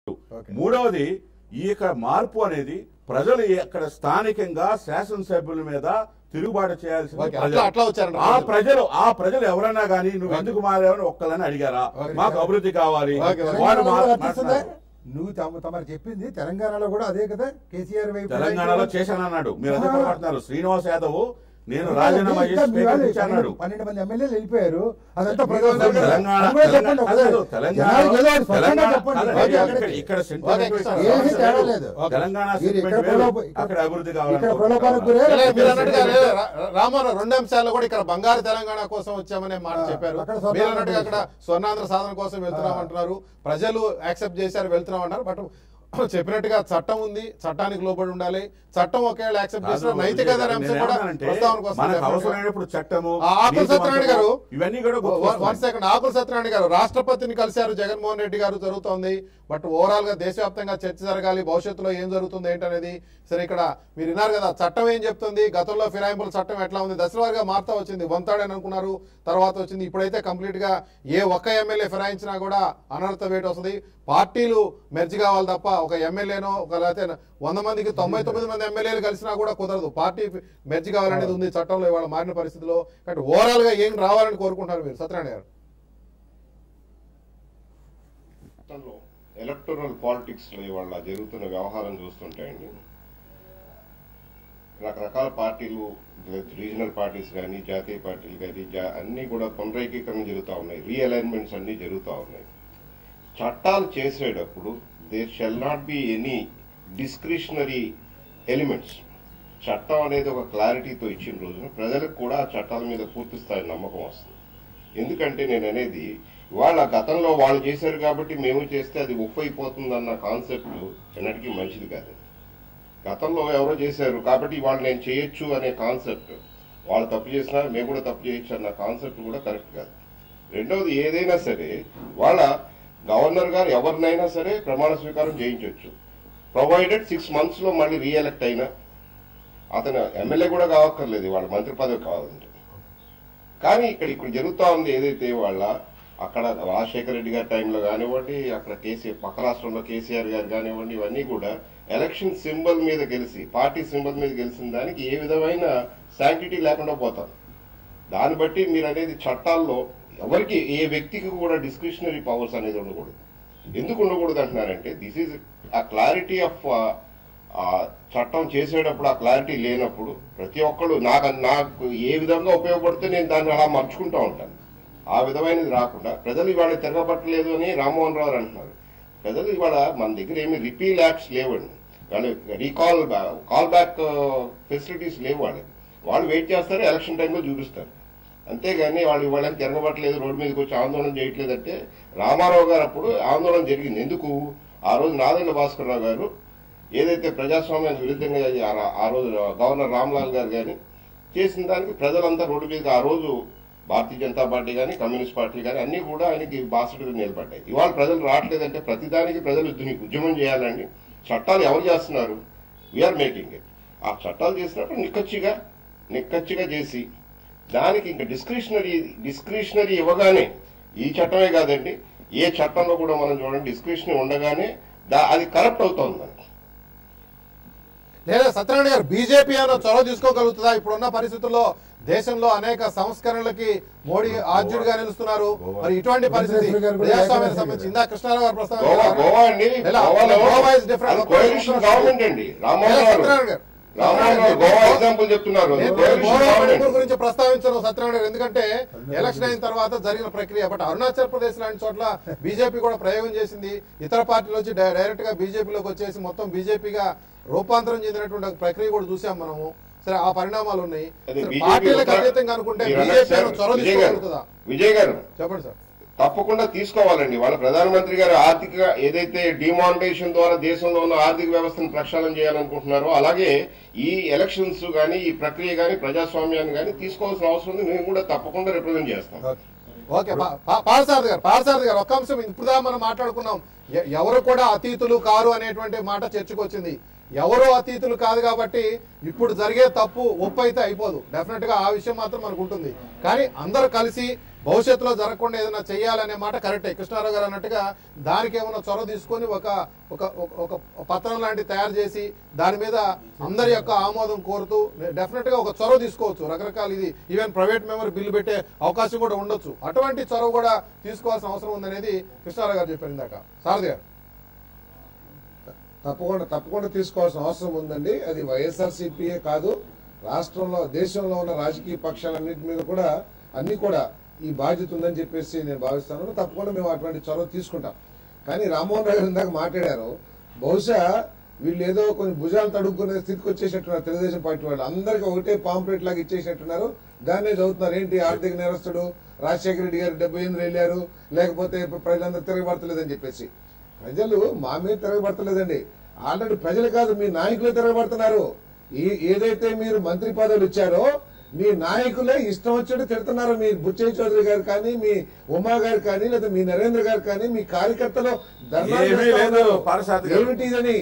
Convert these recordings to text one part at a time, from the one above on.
Okay. మూడవది ఈ యొక్క మార్పు అనేది ప్రజలు అక్కడ స్థానికంగా శాసనసభ్యుల మీద తిరుగుబాటు చేయాల్సిన ఓకే, ప్రజలు. అట్లా- అట్లా వచ్చారంట ఆ ప్రజలు. ప్రజలు ఆ ప్రజలు ఎవరైనా గానీ నువ్వు ఎందుకు మారావని ఒక్కలని అడిగారా మాకు అభివృద్ధి కావాలి ఓకే, ఓకే. వాడు తెలంగాణలో మా- కూడా వర్తిస్తుందా? మాట్లాడు. నువ్వు తమ తమరు చెప్పింది తెలంగాణలో కూడా అదే కదా కేసీఆర్ వైపు తెలంగాణలో చేశానన్నాడు మీరు అదే ఆ. పొరపాటున్నారు శ్రీనివాస్ యాదవ్ నేను ఇంకా రాజీనామా ఇంకా చేసి మీ స్పీకర్ వాళ్ళు ఇచ్చాడు పన్నెండు మంది ఎమ్మెల్యేలు వెళ్ళిపోయారు అదంతా మీరు ప్రజలు తెలంగాణ అది కూడా చెప్పండి తెలంగాణ ఒకసారి. కాదు, తెలంగాణ జనాలకు ఏదో ఒకటి స్పష్టంగా తెలంగాణ చెప్పండి. కాదు, ఓకే, ఇక్కడ- ఓకే. ఇక్కడ ఓకే, సెంటిమెంట్ కృష్ణ. ఏమీ తేడా లేదు. తెలంగాణ మీరు ఇక్కడ సెంటిమెంట్ వేరు, ప్రలోభ- ఇక్కడ- అక్కడ అభివృద్ధి ఇక్కడ ప్రలోభాలకు గురే కావాలి ఇలా మీరు అన్నట్టుగా లే- రా- రామారావు రెండు అంశాలు కూడా ఇక్కడ బంగారు తెలంగాణ కోసం వచ్చామనే మాట ఆ, చెప్పారు అక్కడ స్వర్ణాంధ్ర మీరు అన్నట్టుగా అక్కడ స్వర్ణాంధ్ర సాధన కోసం వెళ్తున్నాం అంటున్నారు ప్రజలు యాక్సెప్ట్ చేశారు వెళ్తున్నాం అంటారు బట్ చెప్పినట్టుగా చట్టం ఉంది చట్టానికి లోబడి ఉండాలి చట్టం ఒకవేళ యాక్సెప్ట్ చేసిన నైతికత అనే అంశం కూడా ప్రస్తావనకు వస్తుంది మనకు definitely గా. అవసరమైనప్పుడు చట్టము ఆ, ఆకుల సత్యనారాయణ గారు ఇవన్నీ కూడా వన్ గుర్తొస్తున్నాయి. సెకండ్ ఆకుల సత్యనారాయణ గారు రాష్ట్రపతిని కలిశారు జగన్మోహన్ రెడ్డి గారు జరుగుతోంది బట్ ఓవరాల్ గా దేశవ్యాప్తంగా చర్చ జరగాలి భవిష్యత్తులో ఏం జరుగుతుంది ఏంటనేది సరే ఇక్కడ మీరు విన్నారు కదా చట్టం ఏం చెప్తుంది గతంలో ఫిరాయింపుల చట్టం ఎట్లా ఉంది దశలవారిగా మారుతా వచ్చింది వంతాడని అనుకున్నారు తర్వాత వచ్చింది ఇప్పుడైతే కంప్లీట్ గా ఏ ఒక్క ఎమ్మెల్యే ఫిరాయించినా కూడా అనర్హత వేటు వస్తుంది పార్టీలు మెర్జ్ కావాలి తప్ప ఒక ఎమ్మెల్యేనో ఒక లేకపోతే వంద మందికి తొంభై తొమ్మిది మంది ఎమ్మెల్యేలు కలిసినా కూడా కుదరదు పార్టీ మెర్జ్ కావాలనేది ఉంది చట్టంలో ఇవాళ మారిన పరిస్థితిలో కాబట్టి ఓవరాల్ గా ఏం రావాలని కోరుకుంటారు మీరు సత్యనారాయణ గారు రాష్ట్రంలో ఎలక్టోరల్ పాలిటిక్స్ లో ఇవాళ జరుగుతున్న వ్యవహారం చూస్తుంటే అండి రకరకాల పార్టీలు రీజనల్ పార్టీస్ కానీ జాతీయ పార్టీలు కానీ జా- అన్ని కూడా పునరైకీకరణ జరుగుతూ ఉన్నాయి రీఅలైన్మెంట్స్ అన్ని జరుగుతూ ఉన్నాయి చట్టాలు చేసేటప్పుడు there shall not be any discretionary elements చట్టం అనేది ఒక క్లారిటీతో ఇచ్చిన రోజున ప్రజలకు కూడా ఆ చట్టాల మీద పూర్తి స్థాయి నమ్మకం వస్తుంది ఎందుకంటే నేను అనేది వాళ్ళ గతంలో వాళ్ళు చేశారు కాబట్టి మేము చేస్తే అది ఉప్పు అయిపోతుందన్న కాన్సెప్ట్ ఎన్నటికీ మంచిది కాదు గతంలో ఎవరో చేశారు కాబట్టి వాళ్ళు నేను చేయొచ్చు అనే కాన్సెప్ట్ వాళ్ళు తప్పు చేసినా మేము కూడా తప్పు చేయొచ్చు అన్న కాన్సెప్ట్ కూడా కరెక్ట్ కాదు రెండవది ఏదైనా సరే వాళ్ళ గవర్నర్ గారు ఎవరినైనా సరే ప్రమాణ స్వీకారం చేయించవచ్చు ప్రొవైడెడ్ సిక్స్ మంత్స్ లో మళ్ళీ రీఎలెక్ట్ అయినా అతను ఎమ్మెల్యే కూడా కావక్కర్లేదు వాళ్ళ మంత్రి పదవి కావాలంటే కానీ ఇక్కడ ఇక్కడ జరుగుతా ఉంది ఏదైతే వాళ్ళ అక్కడ రాజశేఖర రెడ్డి గారి టైంలో కానివ్వండి అక్కడ కేసీఆర్ పక్క రాష్ట్రంలో కేసీఆర్ గారు కానివ్వండి ఇవన్నీ కూడా ఎలక్షన్ సింబల్ మీద గెలిచి పార్టీ సింబల్ మీద గెలిచిన దానికి ఏ విధమైన శాంక్టిటీ లేకుండా పోతారు దాన్ని బట్టి మీరు అనేది చట్టాల్లో ఎవరికి ఏ వ్యక్తికి కూడా డిస్క్రిషనరీ పవర్స్ అనేది ఉండకూడదు ఎందుకు ఉండకూడదు అంటున్నారంటే దిస్ ఈజ్ ఆ క్లారిటీ ఆఫ్ ఆ చట్టం చేసేటప్పుడు ఆ క్లారిటీ లేనప్పుడు ప్రతి ఒక్కరు నాకు నాకు ఏ విధంగా ఉపయోగపడితే నేను దాన్ని అలా మర్చుకుంటూ ఉంటాను ఆ విధమైనది రాకుండా ప్రజలు ఇవాళ తిరగబట్టలేదు అని రామ్మోహన్ రావు అంటున్నారు ప్రజలు ఇవాళ మన దగ్గర ఏమి రిపీల్ యాక్ట్స్ లేవండి వాళ్ళు రీకాల్ కాల్ బ్యాక్ ఫెసిలిటీస్ లేవు వాళ్ళకి వాళ్ళు వెయిట్ చేస్తారు ఎలక్షన్ టైంలో చూపిస్తారు అంతేగాని వాళ్ళు ఇవాళ తిరగబట్టలేదు రోడ్డు మీదకి వచ్చి ఆందోళన చేయట్లేదంటే రామారావు గారు అప్పుడు ఆందోళన జరిగింది ఎందుకు ఆ రోజు నాదెండ్ల భాస్కర్ రావు గారు ఏదైతే ప్రజాస్వామ్యానికి విరుద్ధంగా ఆ- ఆ రోజు గవర్నర్ రామ్లాల్ గారు కానీ చేసిన దానికి ప్రజలంతా రోడ్డు మీదకి ఆ రోజు భారతీయ జనతా పార్టీ కానీ కమ్యూనిస్ట్ పార్టీ కానీ అన్ని కూడా ఆయనకి బాసటగా నిలబడ్డాయి ఇవాళ ప్రజలు రావట్లేదంటే ప్రతిదానికి ప్రజలు ఉద్యమ- ఉద్యమం చేయాలండి చట్టాలు ఎవరు చేస్తున్నారు వీఆర్ మేకింగ్ ఇట్ ఆ చట్టాలు చేసినప్పుడు నిక్కచ్చిగా నిక్కచ్చిగా చేసి దానికి ఇంకా డిస్క్రిషనరీ డిస్క్రిషనరీ ఇవ్వగానే ఈ చట్టమే కాదండి ఏ చట్టంలో కూడా మనం చూడండి డిస్క్రిషనరీ ఉండగానే దా అది కరప్ట్ అవుతోంది మనకి లేదా సత్యనారాయణ గారు బీజేపీ అన్న చొరవ తీసుకోగలుగుతుందా ఇప్పుడున్న పరిస్థితుల్లో దేశంలో అనేక సంస్కరణలకి మోడీ ఆద్యుడిగా నిలుస్తున్నారు మరి ఇటువంటి పరిస్థితి వెంకటేశ్వర గారు కూడా ప్రజాస్వామ్యానికి ఏకగ్రీవం సంబంధించి ఇందా కృష్ణారావు గారు గోవా ప్రస్తావించారు గోవా అండి ఎలా? గోవాలో గోవా is different. అది coalition గవర్నమెంట్ అండి రామ్మోహన్ ఎలా రావు సత్యనారాయణ గారు? రామ్మోహన్ రావు గోవా ఎగ్జాంపుల్ చెప్తున్నారు అది నేను coalition గోవా government. మణిపూర్ గురించి ప్రస్తావించను సత్యనారాయణ గారు ఎందుకంటే ఎలక్షన్ అయిన తర్వాత జరిగిన ప్రక్రియ బట్ అరుణాచల్ ప్రదేశ్ లాంటి చోట్ల బీజేపీ కూడా ప్రయోగం చేసింది ఇతర పార్టీలు వచ్చి డై- డైరెక్ట్ గా బీజేపీలోకి వచ్చేసి మొత్తం బీజేపీగా రూపాంతరం చెందినటువంటి ఒక ప్రక్రియ కూడా చూసాం మనము సరే ఆ పరిణామాలు ఉన్నాయి అదే సరే, BJP పార్టీలకు ఒక- అతీతంగా అనుకుంటే మీరు అన్నారు బీజేపీ సార్, చొరవ విజయ్ గారు తీసుకోగలుగుతుందా విజయ్ గారు చెప్పండి సార్ తప్పకుండా తీసుకోవాలండి వాళ్ళ ప్రధానమంత్రి గారు ఆర్థిక ఏదైతే డిమానిటేషన్ ద్వారా దేశంలో ఉన్న ఆర్థిక వ్యవస్థను ప్రక్షాళన చేయాలనుకుంటున్నారో అలాగే ఈ ఎలక్షన్స్ గానీ ఈ ప్రక్రియ గానీ ప్రజాస్వామ్యాన్ని గానీ తీసుకోవాల్సిన అవసరం ఉంది మేము కూడా తప్పకుండా రిప్రజెంట్ చేస్తాం ఓకే పా- పా- పాలసారథి గారు పాలసారథి గారు ఒక్క అంశం ఇప్పుడుదా మనం మాట్లాడుకున్నాం ఎ- ఎవరు కూడా అతీతులు కారు అనేటువంటి మాట చర్చకు వచ్చింది ఎవరు అతీతులు కాదు కాబట్టి ఇప్పుడు జరిగే తప్పు ఒప్పు అయితే అయిపోదు డెఫినెట్ గా ఆ విషయం మాత్రం మనకు ఉంటుంది కానీ అందరూ కలిసి భవిష్యత్తులో జరగకుండా ఏదైనా చేయాలనే మాట కరెక్టే కృష్ణారావు గారు అన్నట్టుగా దానికి ఏమైనా చొరవ తీసుకొని ఒక ఒక ఒక- ఒక పత్రం లాంటివి తయారు చేసి దాని మీద అందరి యొక్క ఆమోదం కోరుతూ డెఫినెట్ గా ఒక చొరవ తీసుకోవచ్చు రకరకాల ఇది ఈవెన్ ప్రైవేట్ మెంబర్ బిల్లు పెట్టే అవకాశం కూడా ఉండొచ్చు అటువంటి చొరవ కూడా తీసుకోవాల్సిన అవసరం ఉందనేది కృష్ణారావు గారు చెప్పారు ఇందాక సారథి గారు తప్పకుండా తప్పకుండా తీసుకోవాల్సిన అవసరం ఉందండి అది వైఎస్ఆర్ సిపిఏ కాదు రాష్ట్రంలో దేశంలో ఉన్న రాజకీయ పక్షాలన్నింటి మీద కూడా అన్ని కూడా ఈ బాధ్యత ఉందని చెప్పేసి నేను భావిస్తాను తప్పకుండా మేము అటువంటి చొరవ తీసుకుంటాం కానీ రామ్మోహన్ రావు గారు ఇందాక మాట్లాడారు బహుశా వీళ్ళు ఏదో కొన్ని భుజాలు తడుక్కునే స్థితికి వచ్చేసినట్టున్నారు తెలుగుదేశం పార్టీ వాళ్ళు అందరికి ఒకటే పాంప్లెట్ లాగా ఇచ్చేసినట్టున్నారు దాన్నే చదువుతున్నారు ఏంటి ఆర్థిక నేరస్తుడు రాజశేఖర రెడ్డి గారు డెబ్బై ఎనిమిది వెళ్ళారు లేకపోతే ప్రజలందరూ తిరగబడతలేదని చెప్పేసి ప్రజలు మా మీద తిరగబడతలేదండి ఆల్రెడీ ప్రజలు కాదు మీ నాయకులే తిరగబడుతున్నారు ఈ ఏదైతే మీరు మంత్రి పదవులు ఇచ్చారో మీ నాయకులే ఇష్టం వచ్చినట్టు తిడుతున్నారు మీ బుచ్చయ్య చౌదరి గారు కానీ మీ ఉమా గారు కానీ లేదా మీ నరేంద్ర గారు కానీ మీ కార్యకర్తలు ధర్నాలు ఏమీ చేస్తా లేదు, ఉన్నారు. పారసారథి గారు. ఏమిటి ఇదని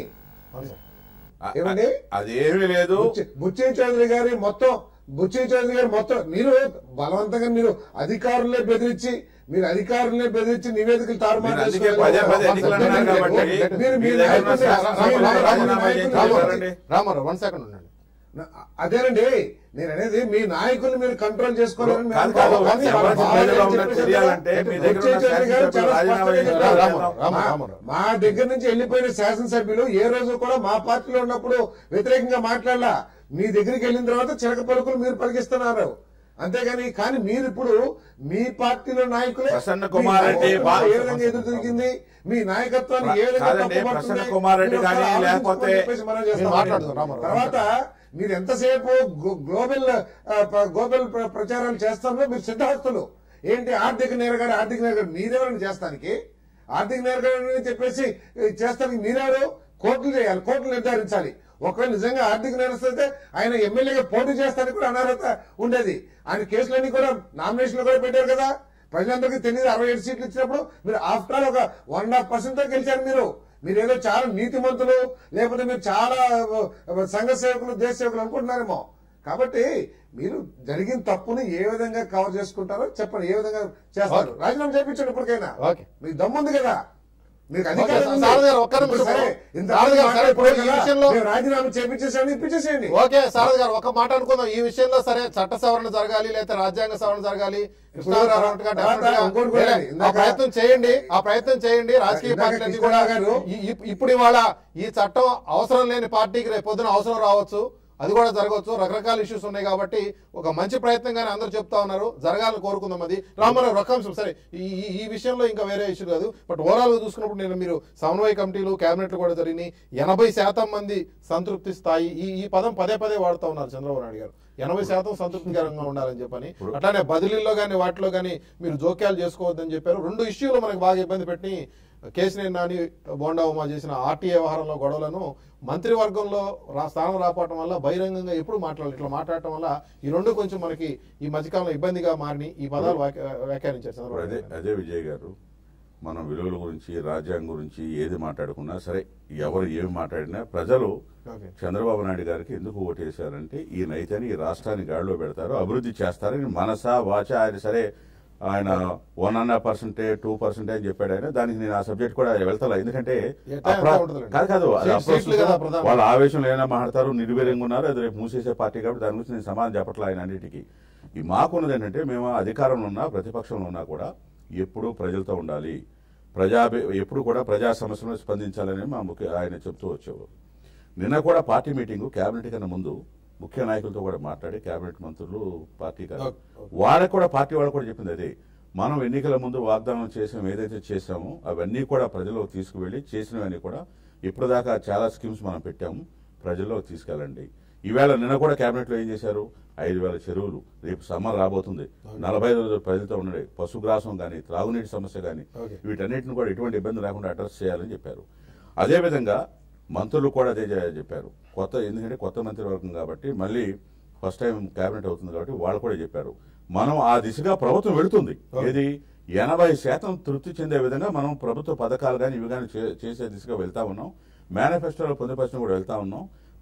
అ- ఏమండి? అదేమీ లేదు బుచ్చ- బుచ్చయ్య చౌదరి గారి మొత్తం బుచ్చయ్య చౌదరి గారు మొత్తం మీరు బలవంతంగా మీరు అధికారులే బెదిరించి మీరు అధికారులే బెదిరించి నివేదికలు తారుమారు మీరు అందుకే చేస్తున్నారు. పదే పదే ఎన్నికలు అంటున్నారు కాబట్టి మీరు మీ మీ దగ్గర ఉన్న నాయకుల్ని- శాసనసభ్యులు రామ- రామ- రాజీనామా రామ- చేసి రామ- వెళ్ళారండి. రామారావు వన్ సెకండ్ ఉండండి నా- అదేనండి నేను అనేది మీ నాయకుల్ని మీరు కంట్రోల్ చేసుకోవాలని మేము కాదు, కాదు. కానీ ఎవరి వాళ్ళ ప్రజల్లో బాధ ఉన్నది తెలియాలంటే మీ దగ్గర ఉన్న బుచ్చయ్య చౌదరి గారు చాలా శాసనసభ్యులు స్పష్టంగా రాజీనామా చెప్పారు. రామారావు, రామారావు, మా- రామారావు. మా దగ్గర నుంచి వెళ్ళిపోయిన శాసనసభ్యులు ఏ రోజు కూడా మా పార్టీలో ఉన్నప్పుడు వ్యతిరేకంగా మాట్లాడలా మీ దగ్గరికి వెళ్ళిన తర్వాత చిలక పలుకులు మీరు పలికిస్తున్నారు అంతేగాని కానీ మీరు ఇప్పుడు మీ పార్టీలో నాయకులే ప్రసన్న మీ కుమార్ రెడ్డి నాయకత్వం బా- ఏ విధంగా ఎదురు తిరిగింది మీ నాయకత్వాన్ని ఏ విధంగా కాదండి, తప్పుపడుతుంది? ప్రసన్న కుమార్ రెడ్డి మీరు కానీ ఒకసారి లేకపోతే- ఆలోచించుకోమని చెప్పేసి మనం చేస్తాం. మీరు మాట్లాడదాం, రామారావు. తర్వాత మీరు ఎంతసేపు గ్లో- గ్లోబల్ ఆ, ప- గ్లోబల్ ప్ర- ప్రచారాలు చేస్తారో మీరు సిద్ధాస్తులు ఏంటి ఆర్థిక నేరగాడు ఆర్థిక నేరగాడు మీరెవరని చేస్తానికి ఆర్థిక నేరగాడు అని చెప్పేసి ఈ చేస్తానికి మీరెవరు కోర్టులు చేయాలి కోర్టులు నిర్ధారించాలి ఒకవేళ నిజంగా ఆర్థిక నేరస్తే ఆయన ఎమ్మెల్యేగా పోటీ చేస్తానికి కూడా అనర్హత ఉండేది ఆయన కేసులన్నీ కూడా నామినేషన్లు కూడా పెట్టారు కదా ప్రజలందరికీ తెలియదు అరవై ఏడు సీట్లు ఇచ్చినప్పుడు మీరు ఆఫ్టర్ ఆల్ ఒక వన్ అండ్ హాఫ్ పర్సెంట్ తో గెలిచారు మీరు మీరు ఏదో చాలా నీతిమంతులు లేకపోతే మీరు చాలా ఆ, సంఘ సేవకులు దేశ సేవకులు అనుకుంటున్నారేమో కాబట్టి మీరు జరిగిన తప్పుని ఏ విధంగా కవర్ చేసుకుంటారో చెప్పండి ఏ విధంగా చేస్తారు ఓకే. రాజీనామా చేయించండి ఇప్పటికైనా ఓకే. మీకు దమ్ముంది కదా మీకు ఓకే, అధికారం ఉంది. సారథి గారు, ఒక్క నిమిషం. ఇప్పుడు సరే, ఇంత సారథి గారు, సరే, ఇప్పుడు ఈ కదా, విషయంలో- మేము రాజీనామా చేయించేసాను ఇప్పించేసేయండి ఓకే సారథి గారు ఒక మాట అనుకుందాం ఈ విషయంలో సరే చట్ట సవరణ జరగాలి లేదా రాజ్యాంగ సవరణ జరగాలి కృష్ణారావు గారు అన్నట్టుగా తర్వాత definitely గా ఇంకోటి కూడా లే, ఉంది. ఆ ఇందాక- ప్రయత్నం చేయండి ఆ ప్రయత్నం చేయండి రాజకీయ ఇందాక పార్టీలన్నీ కూడా కృష్ణారావు గారు- ఈ- ఈ- ఇప్పుడు ఇవాళ ఈ చట్టం అవసరం లేని పార్టీకి రేపు పొద్దున అవసరం రావచ్చు అది కూడా జరగవచ్చు రకరకాల ఇష్యూస్ ఉన్నాయి కాబట్టి ఒక మంచి ప్రయత్నంగానే అందరూ చెప్తా ఉన్నారు జరగాలని కోరుకుందాం అది రామారావు రకంశం సరే ఈ ఈ- ఈ విషయంలో ఇంకా వేరే ఇష్యూ కాదు బట్ ఓవరాల్ గా చూసుకున్నప్పుడు నేను మీరు సమన్వయ కమిటీలు కేబినెట్లు కూడా జరిగినాయి ఎనభై శాతం మంది సంతృప్తి స్థాయి ఈ ఈ పదం పదే పదే వాడుతా ఉన్నారు చంద్రబాబు నాయుడు గారు ఎనభై శాతం సంతృప్తికరంగా ఉండాలని చెప్పని అట్లానే బదిలీల్లో కానీ వాటిలో కానీ మీరు జోక్యాలు చేసుకోవద్దని చెప్పారు రెండు ఇష్యూలు మనకు బాగా ఇబ్బంది పెట్టి కేసినేని నాని బోండా ఉమా చేసిన ఆర్టీఏ వ్యవహారంలో గొడవలను మంత్రివర్గంలో రా స్థానం రాపటం వల్ల బహిరంగంగా ఎప్పుడు మాట్లాడాలి ఇట్లా మాట్లాడటం వల్ల ఈ రెండు కొంచెం మనకి ఈ మధ్యకాలంలో ఇబ్బందిగా మారిని ఈ పదాలు వ్యాఖ్య- వ్యాఖ్యానించారు ఇప్పుడు చంద్రబాబు అదే నాయుడు గారు. అదే విజయ్ గారు మనం విలువల గురించి రాజ్యాంగం గురించి ఏది మాట్లాడుకున్నా సరే ఎవరు ఏమి మాట్లాడినా ప్రజలు ఓకే. చంద్రబాబు నాయుడు గారికి ఎందుకు ఓటేశారంటే ఈ నైతని ఈ రాష్ట్రాన్ని గాడిలో పెడతారు అభివృద్ధి చేస్తారని మనసా వాచ ఆయన సరే ఆయన వన్ అండ్ హాఫ్ పర్సెంటే టూ పర్సెంటే అని చెప్పాడు ఆయన దానికి నేను ఆ సబ్జెక్ట్ కూడా వెళ్తా ఎందుకంటే ఎట్లా అప్రా- ఎంత ఉంటుందండి? కాదు కాదు అది సీట్- అప్రస్తుతం. సీట్లు కదా ప్రధానం. వాళ్ళ ఆవేశంలో ఏమైనా మాట్లాడతారు నిర్వీర్యంగా ఉన్నారు అది రేపు మూసేసే పార్టీ కాబట్టి దాని గురించి నేను సమాధానం చెప్పట్లే ఆయన అన్నిటికీ ఈ మాకున్నది ఏంటంటే మేము అధికారంలో ఉన్నా ప్రతిపక్షంలో ఉన్నా కూడా ఎప్పుడూ ప్రజలతో ఉండాలి ప్రజా ఎప్పుడు కూడా ప్రజా సమస్యలను స్పందించాలని మా ముఖ్య ఆయన చెప్తూ వచ్చేవారు నిన్న కూడా పార్టీ మీటింగ్ కేబినెట్ కన్నా ముందు ముఖ్య నాయకులతో కూడా మాట్లాడి కేబినెట్ మంత్రులు పార్టీ కాదు వాళ్ళకి కూడా పార్టీ వాళ్ళు కూడా చెప్పింది అదే మనం ఎన్నికల ముందు వాగ్దానం చేసాం ఏదైతే చేసామో అవన్నీ కూడా ప్రజలకు తీసుకువెళ్ళి చేసినవన్నీ కూడా ఇప్పుడు దాకా చాలా స్కీమ్స్ మనం పెట్టాము ప్రజల్లోకి తీసుకెళ్ళండి ఈవేళ నిన్న కూడా కేబినెట్ లో ఏం చేశారు ఐదు వేల చెరువులు రేపు సమ్మర్ రాబోతుంది నలభై ఐదు రోజులు ప్రజలతో ఉండే పశుగ్రాసం కానీ త్రాగునీటి సమస్య కానీ Okay. వీటన్నిటిని కూడా ఎటువంటి ఇబ్బంది లేకుండా అడ్రస్ చేయాలని చెప్పారు అదేవిధంగా మంత్రులు కూడా అదే చే- చెప్పారు కొత్త ఎందుకంటే కొత్త మంత్రివర్గం కాబట్టి మళ్ళీ ఫస్ట్ టైం కేబినెట్ అవుతుంది కాబట్టి వాళ్ళు కూడా చెప్పారు మనం ఆ దిశగా ప్రభుత్వం వెళుతుంది ఏది ఎనభై శాతం తృప్తి చెందే విధంగా మనం ప్రభుత్వ పథకాలు కానీ ఇవి కానీ చే- చేసే దిశగా వెళ్తా ఉన్నాం మేనిఫెస్టోలో పొందుపరిచిన కూడా వెళ్తా ఉన్నాం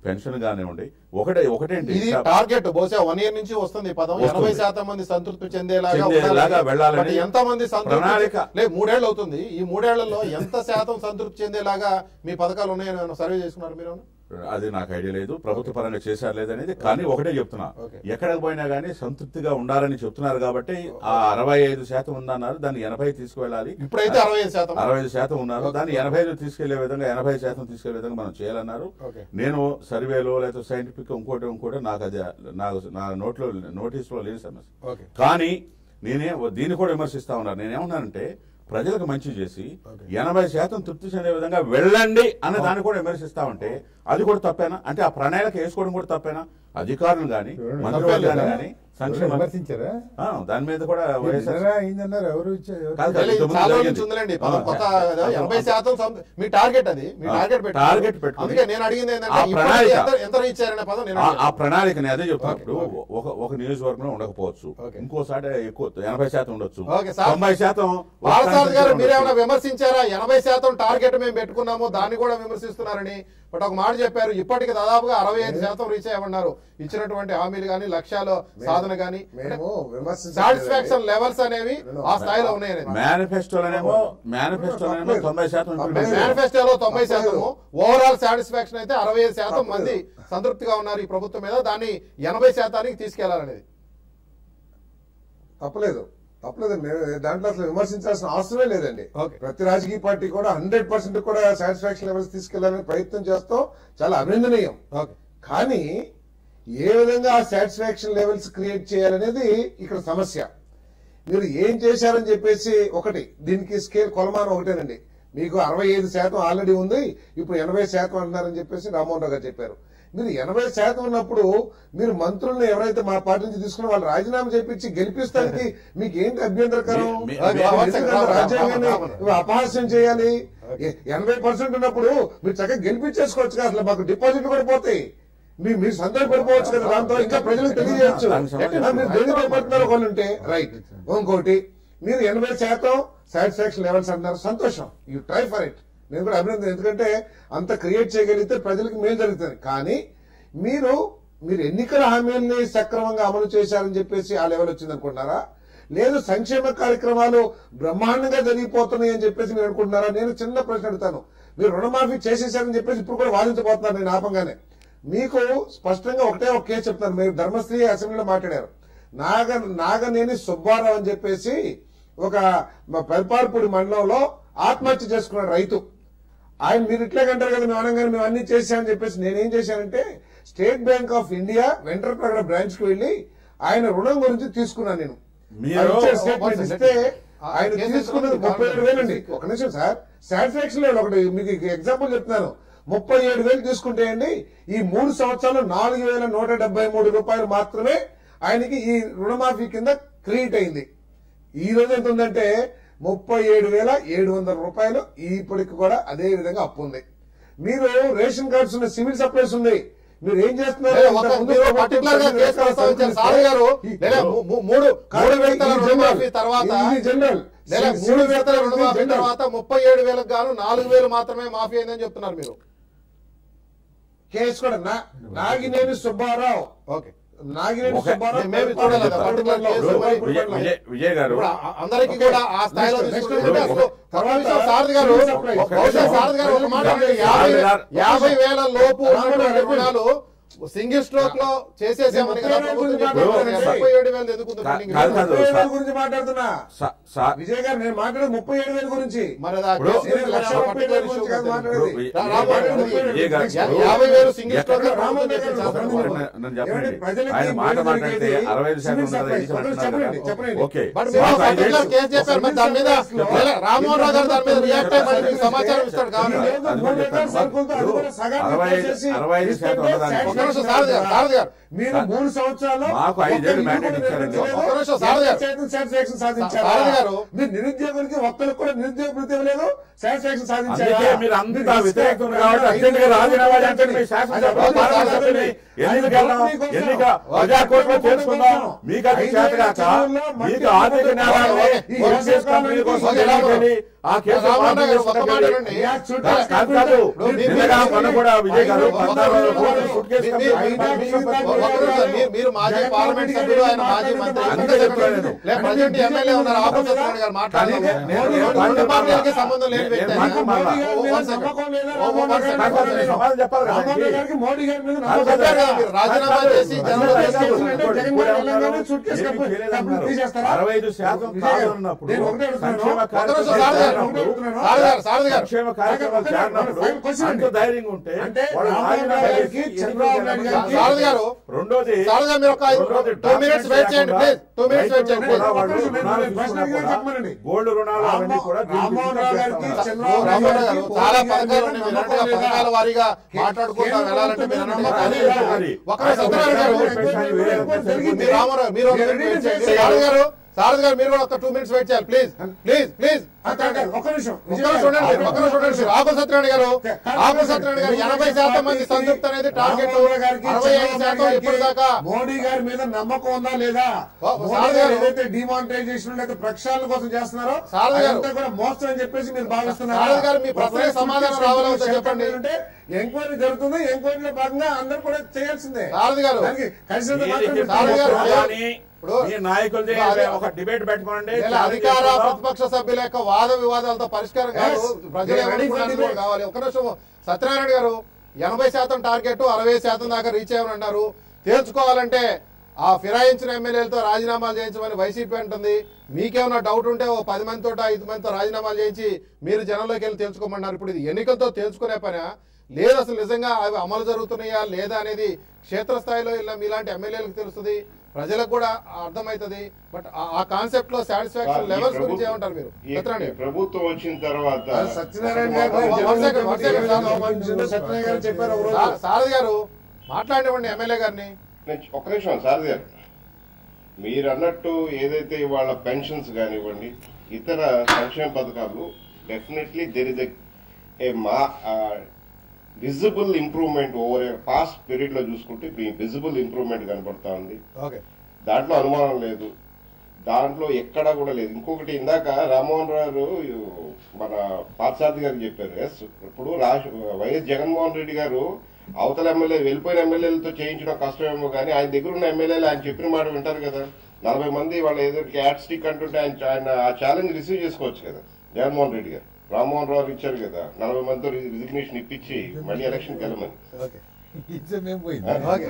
పెన్షన్ కానివ్వండి ఒకటే ఒకటేంటి ఇది స- టార్గెట్ బహుశా వన్ ఇయర్ నుంచి వస్తుంది ఈ పదం వస్తుంది. ఎనభై శాతం మంది సంతృప్తి చెందేలాగా చెందేలాగా ఉండాలని. వెళ్ళాలని బట్ ఎంత మంది సంతృప్తి ప్రణాళిక. లేదు మూడేళ్ళు అవుతుంది ఈ మూడేళ్లలో ఎంత శాతం సంతృప్తి చెందేలాగా మీ పథకాలు ఉన్నాయని ఏమైనా సర్వే చేసుకున్నారు మీరు ఏమైనా? అది నాకు ఐడియా లేదు ప్రభుత్వ పరంగా చేశారు లేదనేది కానీ ఒకటే చెప్తున్నా ఓకే. ఎక్కడికి పోయినా కానీ సంతృప్తిగా ఉండాలని చెప్తున్నారు కాబట్టి ఆ అరవై ఐదు శాతం ఉందన్నారు దాన్ని ఎనభై తీసుకువెళ్ళాలి ఇప్పుడైతే అరవై ఐదు శాతం అరవై ఐదు శాతం ఉన్నారు ఓకే. దాన్ని ఎనభై ఐదు తీసుకెళ్లే విధంగా ఎనభై శాతం తీసుకెళ్లే విధంగా మనం చేయాలన్నారు ఓకే. నేను సర్వేలో లేకపోతే సైంటిఫిక్ ఇంకోటి ఇంకోటి నాకు అది నాకు నా నోట్లో నోటీసులో లేదు సమస్య ఓకే కానీ నేనే దీన్ని కూడా విమర్శిస్తా ఉన్నాను నేనేమన్నానంటే ప్రజలకు మంచి చేసి ఎనభై శాతం తృప్తి చెందే విధంగా వెళ్ళండి అనే దాన్ని కూడా విమర్శిస్తా ఉంటే అది కూడా తప్పేనా అంటే ఆ ప్రణాళిక వేసుకోవడం కూడా తప్పేనా అధికారులు గాని మంత్రివర్గాన్ని గాని సంక్షేమ విమర్శించారా ఆ, దాని మీద కూడా వైఎస్ఆర్ నిన్నరా అయిందన్నారు ఎవరు ఇచ్చా- ఎవరు కాదు, లేదు, ఇది ఇంతకుముందు చాలా రోజుల జరిగింది. నుంచి ఉందిలేండి పదం ఆ, కొత్త ఆ, ఎనభై శాతం సం- మీ టార్గెట్ అది మీ ఆ, టార్గెట్ పెట్టుకున్నారు. టార్గెట్ పెట్టుకుని అందుకే నేను అడిగింది ఏంటంటే ఆ ఇప్పటికీ ప్రణాళిక. ఎంత- ఎంత రీచ్ అయ్యారనే పదం నేను ఆ- అడిగాను. ఆ ప్రణాళికని అదే చెప్తున్నప్పుడు ఓకే, ఒక ఒక నియోజకవర్గంలో ఉండకపోవచ్చు ఓకే. ఇంకోసారి ఎక్కువ ఎనభై శాతం ఉండొచ్చు ఓకే, సార్. తొంభై శాతం బాలసారథి గారు ఉండొచ్చు. మీరేమైనా విమర్శించారా ఎనభై శాతం టార్గెట్ మేము పెట్టుకున్నాము దాన్ని కూడా విమర్శిస్తున్నారని బట్ ఒక మాట చెప్పారు ఇప్పటికి దాదాపుగా అరవై ఐదు శాతం రీచ్ అయ్యమన్నారు ఇచ్చినటువంటి హామీలు గాని లక్ష్యాల సాధన గాని మేము విమర్శించట్లేదండి. సాటిస్ఫాక్షన్ లెవెల్స్ అనేవి ఆ స్థాయిలో ఉన్నాయనేది మేనిఫెస్టోలోనేమో మేనిఫెస్టోలోనేమో తొంభై శాతం implement చేశారు. మేనిఫెస్టోలో తొంభై శాతము ఓవరాల్ సాటిస్ఫాక్షన్ అయితే అరవై ఐదు శాతం మంది సంతృప్తిగా ఉన్నారు ఈ ప్రభుత్వం మీద దాన్ని ఎనభై శాతానికి తీసుకెళ్లాలనేది తప్పలేదు తప్పలేదు మేము దాంట్లో అసలు విమర్శించాల్సిన అవసరమే లేదండి ఓకే. ప్రతి రాజకీయ పార్టీ కూడా హండ్రెడ్ పర్సెంట్ కూడా సాటిస్ఫాక్షన్ లెవెల్స్ తీసుకెళ్లాలని ప్రయత్నం చేస్తాం చాలా అభినందనీయం ఓకే కానీ ఏ విధంగా ఆ సాటిస్ఫాక్షన్ లెవెల్స్ క్రియేట్ చేయాలనేది ఇక్కడ సమస్య మీరు ఏం చేశారని చెప్పేసి ఒకటి దీనికి స్కేల్ కొలమానం ఒకటేనండి మీకు అరవై ఐదు శాతం ఆల్రెడీ ఉంది ఇప్పుడు ఎనభై శాతం అంటున్నారని చెప్పేసి రామ్మోహన్ రావు గారు చెప్పారు మీరు ఎనభై శాతం ఉన్నప్పుడు మీరు మంత్రులను ఎవరైతే మా పార్టీ నుంచి తీసుకున్న వాళ్ళు రాజీనామా చేపించి గెలిపిస్తానికి మీకు ఏంటి అభ్యంతరకరం మీ- మీ- మీరు మీ- ఎందుకంటే రామ- రాజ్యాంగాన్ని రామ- రామ- ఇవి అపహాస్యం చేయాలి ఎ- ఎనభై పర్సెంట్ ఉన్నప్పుడు మీరు చక్కగా గెలిపించేసుకోవచ్చు కదా అసలు మాకు డిపాజిట్లు కూడా పోతాయి మీరు మీరు సంతోషపడిపోవచ్చు కదా దాంతో ఇంకా ప్రజలకు తెలియజేయచ్చు దానికి సంబంధించి- ఆ, మీరు దేని భయపడుతున్నారు ఒకళ్ళు ఉంటే రైట్ ఇంకోటి మీరు ఎనభై శాతం సాటిస్ఫాక్షన్ లెవెల్స్ అంటున్నారు సంతోషం యూ ట్రై ఫర్ ఇట్ నేను కూడా అభినందన ఎందుకంటే అంత క్రియేట్ చేయగలిగితే ప్రజలకు మేలు జరుగుతుంది కానీ మీరు మీరు ఎన్నికల హామీల్ని సక్రమంగా అమలు చేశారని చెప్పేసి ఆ లెవెల్ వచ్చింది అనుకుంటున్నారా లేదు సంక్షేమ కార్యక్రమాలు బ్రహ్మాండంగా జరిగిపోతున్నాయి అని చెప్పేసి మీరు అనుకుంటున్నారా నేను చిన్న ప్రశ్న అడుగుతాను మీరు రుణమాఫీ చేసేసారని చెప్పేసి ఇప్పుడు కూడా వాదించబోతున్నారు నేను ఆపంగానే మీకు స్పష్టంగా ఒకటే ఒక కేసు చెప్తాను మీరు ధర్మశ్రీ అసెంబ్లీలో మాట్లాడారు నాగ నాగనేని సుబ్బారావు అని చెప్పేసి ఒక మా పెల్పార్పూడి మండలంలో ఆత్మహత్య చేసుకున్నాడు రైతు ఆయన మీరు ఇట్లాగే అంటారు కదా మేము అనగానే మేము అన్ని చేశామని చెప్పేసి నేనేం చేశానంటే state bank of India Ventrapragada branch కి వెళ్ళి ఆయన రుణం గురించి తీసుకున్నాను నేను మీరు- ఆయన ఇచ్చే స్టేట్మెంట్ one ఇస్తే second. ఆయన కేసు తీసుకున్నది తీసుకున్నది ముప్పై ఏడు వేలు అండి ఒక నిమిషం సార్ సాటిస్ఫాక్షన్ లేదు ఒకటి మీకు ఎగ్జాంపుల్ చెప్తున్నాను ముప్పై ఏడు వేలు తీసుకుంటే అండి ఈ మూడు సంవత్సరాలు నాలుగు వేల నూట డెబ్బై మూడు రూపాయలు మాత్రమే ఆయనకి ఈ రుణమాఫీ కింద క్రియేట్ అయింది ఈ రోజు ఎంత ఉందంటే ముప్పై ఏడు వేల ఏడు వందల రూపాయలు ఇప్పటికి కూడా అదే విధంగా అప్పు ఉంది మీరు రేషన్ కార్డ్స్ ఉన్న సివిల్ సప్లైస్ ఉంది మీరు ఏం చేస్తున్నారు లేదా ఇంత ఒక ముందు మీరు ప్రభుత్వం పర్టికులర్ గా కొన్ని కేసు రకాల ప్రస్తావించారు సరుకులు సార్ గారు ఇస్తే- లేదా ము- ము- మూడు కాదు, మూడు విడతల ఇది రుణమాఫీ జనరల్. తర్వాత ఇది జనరల్. లేదా సివిల్ మూడు విడతల సప్లైస్ రుణమాఫీ జనరల్. తర్వాత ముప్పై ఏడు వేలకు గాను నాలుగు వేలు మాత్రమే మాఫీ అయిందని చెప్తున్నారు మీరు కేసు కూడా నా నాగినేని సుబ్బారావు ఓకే నాగినేని ఓకే. సుబ్బారావు మేము చూడాలి కదా, పర్టికులర్ కేసు ఇప్పుడు మరి విజయ్ విజయ్- విజయ్ గారు ఇప్పుడు ఆ- అందరికీ కూడా ఆ స్థాయిలో Next, next తీసుకుంటే next అసలు తర్వాత కనీసం సారథి గారు civil supplies. బహుశా సారథి గారు ఒక మాట అంటే యాభై యాభై వేల లోపు ఉన్నటువంటి రుణాలు సింగిల్ స్ట్రోక్ లో చేసేసామని కదా ముప్పై వేల ప్రభుత్వం గురించి చెప్పింది. మాట్లాడుతున్నాను. ముప్పై ఏడు వేలు ఎందుకు ఉంది కా- pending? కాదు, కాదు. ముప్పై ఏడు వేల గురించి మాట్లాడుతున్నా సా- సా- విజయ్ గారు నేను మాట్లాడేది ముప్పై ఏడు వేల గురించి మరి అది ఆ ఇప్పుడు కేసు నేను గురించి లక్ష ఏమైనా ముప్పై particular వేల issue గురించి కాదు ఉందా? మాట్లాడేది. ఇప్పుడు రా- విజయ్ రాబోయే గారు- ముందు విజయ్ గారు- యా- యాభై వేలు సింగిల్ ఎక్కడ- స్ట్రోక్ లో రామోహన్ ప్రభుత్వం గారు చేసేసారు. చెప్పండి. నన్ను చెప్పండి ఏమండి, ప్రజలకి ఆయన మాట మేలు మాట్లాడితే జరిగేది అరవై ఐదు శాతం సివిల్ ఉన్నది సప్లైస్. ఇది అంటున్నారు చెప్పండి, కదా. చెప్పండి. ఓకే బట్ మీరు మాకు ఐదు పర్టికులర్ వేలు- కేసు చెప్పారు మరి దాని మీద లేదా రామ్మోహన్ రావు గారు దాని మీద రియాక్ట్ అయ్యి మరి మీకు సమాచారం ఇస్తాడు ఈ కావాలి రోజు అది మూడు కూడా ఎకరాల చెప్తాను. సరుకులతో అది కూడా సగానికి అరవై ఐదు- చేసి అరవై ఐదు శాతం ఇస్తుంటే ఉన్నదానికి ఒక నిమిషం సారథి గారు, సారథి గారు. మీరు మూడు సంవత్సరాలు మాకు ఐదేళ్ళు mandate ఇచ్చారండి. ఒక్క నిమిషం సారథి గారు. సాటిస్ఫాక్షన్ సాధించారు సారథి గారు. మీరు నిరుద్యోగులకి ఒక్కరికి కూడా నిరుద్యోగ భృతి ఇవ్వలేదు సాటిస్ఫాక్షన్ అందుకే సాధించారు మీరు అంతా వ్యతిరేకం కాబట్టి అర్జెంట్ గా రాజీనామా చేయండి మీ శాసనసభ పార్లమెంట్ సభ్యుని ఎన్నికకి వెళ్దాం ఎన్నిక ప్రజాకోర్టులో చేసుకుందాం మీకు అది చేత కాక మీకు ఆర్థిక నేరాన్ని ఈ ఓవర్సీస్ కంపెనీల కోసం ఓకే, తెలియజేయాలి. ఆ కేసు రామన్న గారు, ఒక్క మాట పార్టీ వినండి. కాదు, కాదు, కాదు. మీరు- నిన్నగా మొన్న కూడా విజయ్ గారు ఒక్క పద్నాలుగు నిమిషం, కోట్ల సూట్ కేసు మీ- కంపెనీ మీ- పైన మీ- విషయం పైన ఒక్క నిమిషం, మీరు- మీరు మాజీ పార్లమెంట్ సభ్యుడు ఆయన మాజీ మంత్రి అందుకే చెప్తున్నాను నేను. లేదు ప్రజెంట్ ఎమ్మెల్యే ఉన్నారు ఆపద సత్యనారాయణ గారు మాట్లాడదాం కానీ నేను- రెండు- రెండు నేను- పార్టీలకి సంబంధం లేని వ్యక్తి నేను- ఆయన. నేను- మళ్ళా. ఓ- ఓ- one second. ఓ- ఓ- one second. నాకు అసలు సమాధానం చెప్పాలి కదా రామోహన్ ఆయనకి. గారికి మోడీ గారి మీద కాదు, నమ్మకం కాదు, చెప్పారు కదా లేదా? మీరు రాజీనామా చేసి జనంలో అరవై తీసుకెళ్తున్నారు. అంటే జగన్ గారు తెలంగాణ సూట్ కేసు ఏమీ కప్పు- చేయలేదన్నారు. తీసేస్తారా? అరవై ఐదు శాతం విజయ్ గారు, కాదన్నప్పుడు నేను ఒకటే అడుగుతున్నాను. సంక్షేమ ఒక్క నిమిషం కార్యక్రమాలు సారథి గారు, చేరినప్పుడు, సారథి గారు, సారథి గారు. సంక్షేమ కార్యక్రమాలు చేరినప్పుడు ఫైన్ క్వశ్చన్ అంత ధైర్యంగా ఉంటే అంటే వాళ్ళు రామోహన్ రాజీనామా గారికి, చేసి చంద్రబాబు నాయుడు ఎన్నికలకు గారికి- సారథి గారు, రెండోది సారథి గారు, మీరు ఒక ఐదు- రెండోది two minutes wait చేయండి, documents please. Two minutes wait చేయండి, రైతులకు కూడా please. వాళ్ళు ఒక్క నిమిషం, రుణాలు నేను ప్రశ్న తీసుకున్నా అడిగినా కూడా చెప్పమనండి. గోల్డ్ రుణాలు అవన్నీ కూడా దీనికి రామ్మోహన్ రావు గారికి తీసుకొచ్చేస్తా చంద్రబాబు ఉన్నారు. రామోహన్ గారు గారికి చాలా మోడీ గారి పథకాలు మీద ఉన్నాయి. నమ్మకం మీరంటే లేదా? పథకాల వారీగా కే- మాట్లాడుకుంటా కేంద్ర వెళ్ళాలంటే మీరు ప్రభుత్వం అన్నమాట మీద కానీ నమ్మకం లేదు. ఒక సత్యనారాయణ గారు జరిగింది. మీరు రామారావు మీరు ఒక మీరు minute wait చేయండి. మీరు సారథి గారు సారథి గారు మీరు కూడా ఒక టూ మినిట్స్ వెయిట్ చేయాలి ప్లీజ్ ప్లీజ్ ప్లీజ్ ఆ, కాదు, కాదు, ఒక్క నిమిషం ఒక్క నిమిషం చూడండి మీరు, ఒక్క నిమిషం చూడండి మీరు. ఆకుల సత్యనారాయణ గారు ఆకుల సత్యనారాయణ గారు ఎనభై శాతం మంది సంతృప్తి అనేది టార్గెట్ రామోహన్ గారికి, అరవై ఐదు చంద్రబాబు శాతం గారికి ఇప్పటిదాకా మోడీ గారి మీద నమ్మకం ఉందా లేదా ఓ, మోడీ సారథి గారు గారు. ఏదైతే డిమానిటైజేషన్ లేకపోతే ప్రక్షాళన కోసం చేస్తున్నారో సారథి గారు. అదంతా కూడా మోసం అని చెప్పేసి మీరు భావిస్తున్నారు సారథి గారు, మీ ప్రశ్నకి సమాధానం రావాలో వద్దో చెప్పండి. అంటే ఎంక్వైరీ జరుగుతుంది ఎంక్వైరీలో భాగంగా అందరూ కూడా చేయాల్సిందే సారథి గారు. దానికి కలిసినంత ఏది మాత్రం చెప్పినా సారథి గారు, కానీ ఇప్పుడు- మీ నాయకులది ఇప్పుడు అదే- ఒక డిబేట్ పెట్టుకోండి ఇలా ఛాలెంజ్ అధికార చేసుకుందాం. ప్రతిపక్ష సభ్యుల యొక్క వాద వివాదాలతో పరిష్కారం కాదు Yes. ప్రజలు We are ready for ఏమనుకుంటున్నారు debate. కూడా కావాలి ఒక నిమిషం సత్యనారాయణ గారు ఎనభై శాతం టార్గెట్ అరవై శాతం దాకా రీచ్ అయ్యమని అన్నారు తేల్చుకోవాలంటే ఆ ఫిరాయించిన ఎమ్మెల్యేలతో రాజీనామాలు చేయించమని వైసీపీ అంటుంది మీకేమైనా డౌట్ ఉంటే ఓ పది మందితో ఐదు మందితో రాజీనామాలు చేయించి మీరు జనంలోకి వెళ్ళి తెలుసుకోమన్నారు ఇప్పుడు ఇది ఎన్నికలతో తెలుసుకునే పనా లేదు అసలు నిజంగా అవి అమలు జరుగుతున్నాయా లేదా అనేది క్షేత్రస్థాయిలో ఇలా మీలాంటి ఎమ్మెల్యేలకు తెలుస్తుంది ప్రజలకు కూడా అర్థమవుతుంది బట్ ఆ కాన్సెప్ట్ లో సాటిస్ఫాక్షన్ ఈ లెవెల్స్ ప్రభు- గురించి ఏమంటారు మీరు ఈ సత్యనారాయణ గారు. ప్రభుత్వం వచ్చిన తర్వాత సత్యనారాయణ ఓ, గారు ఓ, one second, one second, Jagan sir. అవమానించారు. సత్యనారాయణ గారు చెప్పారు ఒక రోజు. సా- సారథి గారు మాట్లాడివ్వండి ఎమ్మెల్యే గారిని నేను ఒక్క నిమిషం సార్ గారు మీరు అన్నట్టు ఏదైతే ఇవాళ పెన్షన్స్ కానివ్వండి ఇతర సంక్షేమ పథకాలు definitely there is a more visible improvement over past period లో చూసుకుంటే ఇప్పుడు విజిబుల్ ఇంప్రూవ్మెంట్ కనబడతా ఉంది ఓకే దాంట్లో అనుమానం లేదు దాంట్లో ఎక్కడా కూడా లేదు ఇంకొకటి ఇందాక రామ్మోహన్ రావు మన పార్థసారథి గారు చెప్పారు ఎస్ ఇప్పుడు రాష్ట్ర వైఎస్ జగన్మోహన్ రెడ్డి గారు అవతల ఎమ్మెల్యే వెళ్ళిపోయిన ఎమ్మెల్యేలతో చేయించడం కష్టమేమో కానీ ఆయన దగ్గర ఉన్న ఎమ్మెల్యేలు ఆయన చెప్పిన మాట వింటారు కదా నలభై మంది వాళ్ళ ఏదో క్యాట్ స్టిక్ అంటుంటే ఆయన ఆయన ఆ ఛాలెంజ్ రిసీవ్ చేసుకోవచ్చు కదా జగన్మోహన్ రెడ్డి గారు రామ్మోహన్ రావు ఇచ్చారు కదా నలభై మందితో రిజిగ్నేషన్ ఇప్పించి మళ్ళీ ఎలక్షన్కి వెళ్ళమని ఓకే ఇచ్చమేం పోయింది ఓకే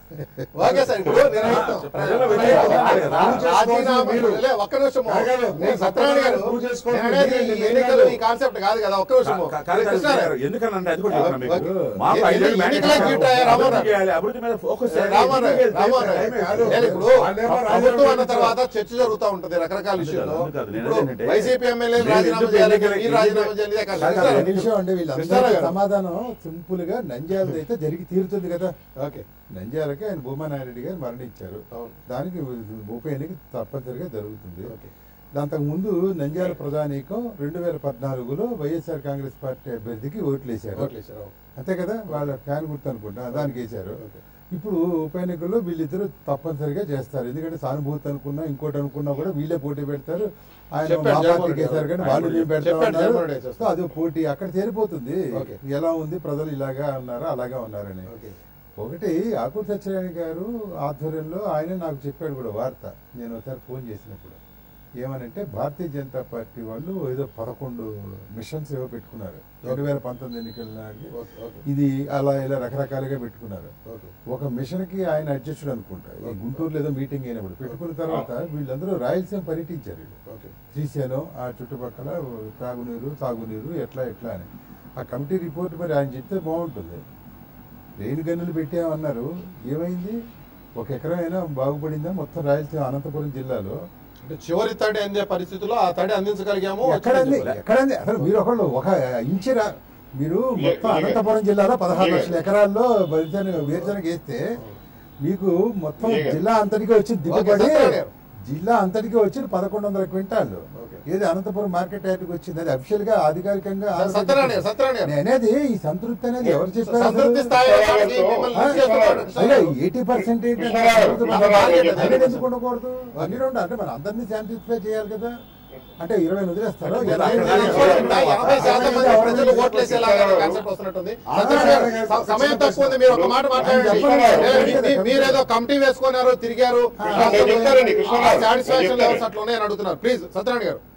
ఓకే సార్ ఇప్పుడు నేను చెప్తాను. ప్రజల వ్యతిరేకత ఉంది కదా. రాజీనామా లే, ఒక్క నిమిషం కాదు, నేను సత్యనారాయణ గారు ప్రూవ్ చేసుకోవాలి. నేను అనేది ఈ మీరు ఎన్నికలు కాదు. ఈ కాన్సెప్ట్ కాదు కదా ఒక్క నిమిషం కా- కాదు కాదు కృష్ణారావు గారు, ఎందుకనంటే అది కూడా చెప్తున్నా మీకు. ఓకే. మాకు ఎన్ని- ఐదేళ్ళు ఎన్ని mandate ఎన్నికలకు ఇచ్చారు. గిఫ్ట్ అయ్యారు రామారావు? అభివృద్ధి చేయాలి, అభివృద్ధి మీద ఫోకస్ చేయాలి. రామారావు ఎందుకు రామారావు టైం కాదు. వేస్ట్? నేను ఇప్పుడు వాళ్ళేమో ప్రభుత్వం అన్న రాజీనామా తర్వాత చర్చ జరుగుతూ ఉంటది రకరకాల ఇష్యూలో అందుకు కాదు, నేను ఇప్పుడు ఏంటంటే, వైసీపీ ఎమ్మెల్యే నేను రాజీనామా ఎందుకు చేయాలి ఎన్నికల- మీరు రాజీనామా చేయాలి ఇదే కాదు. కాదు, కృష్ణారావు ఒక నిమిషం అండి వీళ్ళందరికీ కృష్ణారావు గారు. సమాధానం సింపుల్ గా నంద్యాలది అయితే జరిగి తీరుతుంది కదా ఓకే నంద్యాలకి ఆయన భూమానాయుడు గారు మరణించారు అవును. దానికి ఉప ఎన్నిక తప్పనిసరిగా జరుగుతుంది ఓకే. దాంతకు ముందు నంద్యాల ప్రజానీకం రెండు వేల పద్నాలుగులో వైఎస్ఆర్ కాంగ్రెస్ పార్టీ అభ్యర్థికి ఓట్లు వేశారు ఓట్లేశారు, అవును. అంతే కదా వాళ్ళ ఫ్యాన్ గుర్తు అనుకుంటా దానికి వేశారు ఓకే. ఇప్పుడు ఉప ఎన్నికల్లో వీళ్ళిద్దరూ తప్పనిసరిగా చేస్తారు ఎందుకంటే సానుభూతి అనుకున్నా ఇంకోటి అనుకున్నా కూడా వీళ్ళే పోటీ పెడతారు ఆయన చెప్పాడు మా జగన్మోహన్ పార్టీకి రెడ్డి వేశారు కానీ గారు. వాళ్ళు మేము పెడతా చెప్పాడు ఉన్నారు. జగన్మోహన్ రెడ్డి చేస్తారు. సో అది పోటీ అక్కడ తేలిపోతుంది ఓకే. ఎలా ఉంది ప్రజలు ఇలాగా ఉన్నారా అలాగా ఉన్నారని ఓకే. ఒకటి ఆకూర్ సత్యనారాయణ గారు ఆధ్వర్యంలో ఆయన నాకు చెప్పాడు కూడా వార్త నేను ఒకసారి ఫోన్ చేసినప్పుడు ఏమనంటే భారతీయ జనతా పార్టీ వాళ్ళు ఏదో పదకొండు మిషన్స్ ఏవో పెట్టుకున్నారు రెండు వేల పంతొమ్మిది ఎన్నికల నాటికి ఓకే, ఓకే. ఇది అలా ఇలా రకరకాలుగా పెట్టుకున్నారు ఓకే. ఒక మిషన్ కి ఆయన అధ్యక్షుడు అనుకుంటా ఈ గుంటూరులో ఏదో మీటింగ్ అయినప్పుడు పెట్టుకున్న తర్వాత వీళ్ళందరూ రాయలసీమ పర్యటించారు వీళ్ళు. ఓకే. శ్రీశైలం ఆ చుట్టుపక్కల తాగునీరు తాగునీరు ఎట్లా ఎట్లా అని ఆ కమిటీ రిపోర్ట్ మరి ఆయన చెప్తే బాగుంటుంది రేణు గన్నులు పెట్టామన్నారు ఏమైంది ఒక ఎకరం అయినా బాగుపడిందా మొత్తం రాయలసీమ అనంతపురం జిల్లాలో అంటే చివరి తడి అందే పరిస్థితుల్లో ఆ తడి అందించగలిగాము ఎక్కడంది ఎక్కడంది అసలు మీరు ఒకళ్ళు ఒక ఇంచరా మీరు విజయ్- మొత్తం విజయ్ గారు. అనంతపురం జిల్లాలో పదహారు విజయ్ లక్షల ఎకరాల్లో వేరుశనగ వేరుశనగ వేస్తే మీకు మొత్తం విజయ్ గారు. జిల్లా అంతటికి వచ్చి దిగుబడి సత్యనారాయణ గారు. జిల్లా అంతటికి వచ్చి పదకొండు వందల క్వింటాళ్ళు ఓకే. ఏది అనంతపురం మార్కెట్ యార్డ్కి వచ్చింది అది అఫిషియల్ గా అధికారికంగా సత్యనారాయణ గారు, సత్యనారాయణ గారు. నేను అనేది ఈ సంతృప్తి అనేది ఎవరు చెప్పారు సంతృప్తి స్థాయి వాళ్ళకి మిమ్మల్ని లిస్ట్ చేస్తున్నాడు కృష్ణారావు. ఎయిటీ పర్సెంట్ కృష్ణారావు, కృష్ణారావు చెప్పారు. ఎందుకు ఉండకూడదు అన్ని రెండు అంటే మన అందరినీ సాటిస్ఫై చేయాలి కదా అంటే ఇరవై వదిలేస్తారు అంటే ఇరవై మీరు ఐదు అక్కడ ఇంకా ఎనభై శాతం మంది ప్రజలు ఓట్లేసేలాగా కాన్సెప్ట్ వస్తున్నట్టుంది సత్యనారాయణ గారు, స- సమయం తక్కువ ఉంది మీరు ఒక మాట మాట్లాడండి చెప్పండి. ఏ, మీ- మీరేదో కమిటీ వేసుకున్నారు తిరిగారు నేను చెప్తానండి, కృష్ణారావు. సాటిస్ఫాక్షన్ నేను లెవెల్స్ చెప్తాను. అట్లా ఉన్నాయని అడుగుతున్నారు ప్లీజ్ సత్యనారాయణ గారు